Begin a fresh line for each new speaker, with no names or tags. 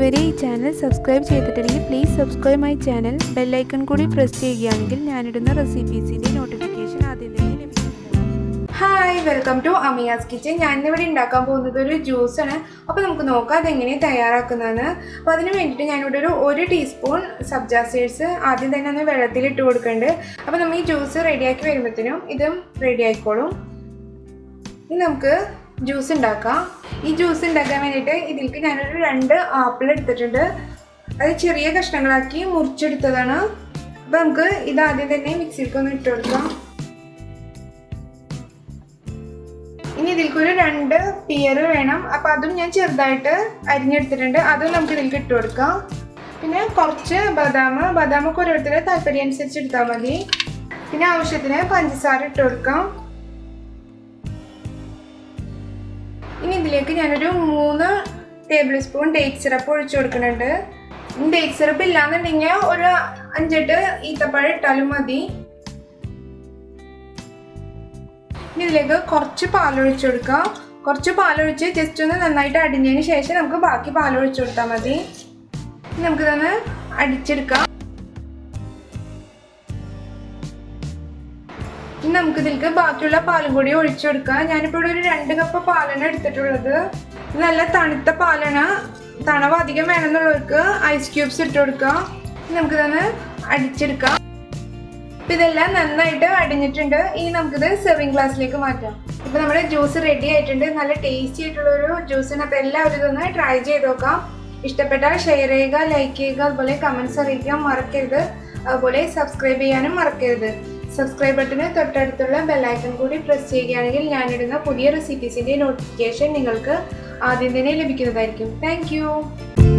ഇതുവരെ ഈ channel subscribe ചെയ്തിട്ടില്ലെങ്കിൽ please subscribe my channel bell icon കൂടി പ്രസ് ചെയ്യുകയാണെങ്കിൽ ഞാനിടുന്ന റെസിപ്പീസിൻ്റെ നോട്ടിഫിക്കേഷൻ ആദ്യം തന്നെ ലഭിക്കുന്നതാണ് hi welcome to Amiya's kitchen ഞാനിന്നിവിടെ ഉണ്ടാക്കാൻ പോകുന്നത് ഒരു ജ്യൂസാണ് അപ്പോൾ നമുക്ക് നോക്കാം അതെങ്ങനെ തയ്യാറാക്കുന്നതെന്ന് അപ്പോൾ അതിന് വേണ്ടിയിട്ട് ഞാനിവിടെ ഒരു ഒരു ടീസ്പൂൺ സബ്ജാ സീഡ്സ് ആദ്യം തന്നെ ഒന്ന് വെള്ളത്തിൽ ഇട്ട് കൊടുക്കുന്നുണ്ട് അപ്പോൾ നമ്മൾ ഈ ജ്യൂസ് റെഡിയാക്കി വരുമ്പോഴത്തേനും ഇതും റെഡി ആയിക്കോളും ഇനി നമുക്ക് ജ്യൂസ് ഉണ്ടാക്കാം ഈ ജ്യൂസ് ഉണ്ടാക്കാൻ വേണ്ടിയിട്ട് ഇതിലേക്ക് ഞാനൊരു രണ്ട് ആപ്പിൾ എടുത്തിട്ടുണ്ട് അത് ചെറിയ കഷ്ണങ്ങളാക്കി മുറിച്ചെടുത്തതാണ് അപ്പോൾ നമുക്ക് ഇത് ആദ്യം തന്നെ മിക്സിയിലേക്ക് ഒന്ന് ഇട്ട് കൊടുക്കാം ഇനി ഇതിലേക്ക് ഒരു രണ്ട് പിയർ വേണം അപ്പോൾ അതും ഞാൻ ചെറുതായിട്ട് അരിഞ്ഞെടുത്തിട്ടുണ്ട് അതും നമുക്ക് ഇതിലേക്ക് ഇട്ട് കൊടുക്കാം പിന്നെ കുറച്ച് ബദാം ബദാമൊക്കെ ഓരോരുത്തരുടെ താല്പര്യം അനുസരിച്ച് എടുത്താൽ മതി പിന്നെ ആവശ്യത്തിന് പഞ്ചസാര ഇട്ട് കൊടുക്കാം ഇനി ഇതിലേക്ക് ഞാനൊരു മൂന്ന് ടേബിൾ സ്പൂൺ ഡേറ്റ് സിറപ്പ് ഒഴിച്ചു കൊടുക്കുന്നുണ്ട് ഡേറ്റ് സിറപ്പ് ഇല്ലാന്നുണ്ടെങ്കിൽ ഒരു അഞ്ചെട്ട് ഈത്തപ്പഴം ഇട്ടാലും മതി ഇനി ഇതിലേക്ക് കുറച്ച് പാലൊഴിച്ചു കൊടുക്കാം കുറച്ച് പാലൊഴിച്ച് ജസ്റ്റ് ഒന്ന് നന്നായിട്ട് അടിഞ്ഞതിന് ശേഷം നമുക്ക് ബാക്കി പാലൊഴിച്ചു കൊടുത്താൽ മതി നമുക്കിതൊന്ന് അടിച്ചെടുക്കാം ഇനി നമുക്ക് ഇതിലേക്ക് ബാക്കിയുള്ള പാലും കൂടി ഒഴിച്ചു കൊടുക്കാം ഞാനിപ്പോൾ ഇവിടെ ഒരു രണ്ട് കപ്പ് പാലാണ് എടുത്തിട്ടുള്ളത് ഇത് നല്ല തണുത്ത പാലാണ് തണവ് അധികം വേണമെന്നുള്ളവർക്ക് ഐസ് ക്യൂബ്സ് ഇട്ട് കൊടുക്കാം നമുക്കിതൊന്ന് അടിച്ചെടുക്കാം അപ്പം ഇതെല്ലാം നന്നായിട്ട് അടിഞ്ഞിട്ടുണ്ട് ഇനി നമുക്കിത് സെർവിങ് ഗ്ലാസ്സിലേക്ക് മാറ്റാം ഇപ്പം നമ്മുടെ ജ്യൂസ് റെഡി ആയിട്ടുണ്ട് നല്ല ടേസ്റ്റി ആയിട്ടുള്ള ഒരു ജ്യൂസിന് അപ്പം എല്ലാവരും ഇതൊന്ന് ട്രൈ ചെയ്ത് നോക്കാം ഇഷ്ടപ്പെട്ടാൽ ഷെയർ ചെയ്യുക ലൈക്ക് ചെയ്യുക അതുപോലെ കമൻസ് അറിയിക്കാൻ മറക്കരുത് അതുപോലെ സബ്സ്ക്രൈബ് ചെയ്യാനും മറക്കരുത് സബ്സ്ക്രൈബ് ബട്ടന് തൊട്ടടുത്തുള്ള ബെല്ലൈക്കൺ കൂടി പ്രസ് ചെയ്യുകയാണെങ്കിൽ ഞാനിടുന്ന പുതിയ റെസിപ്പീസിൻ്റെ നോട്ടിഫിക്കേഷൻ നിങ്ങൾക്ക് ആദ്യം തന്നെ ലഭിക്കുന്നതായിരിക്കും താങ്ക്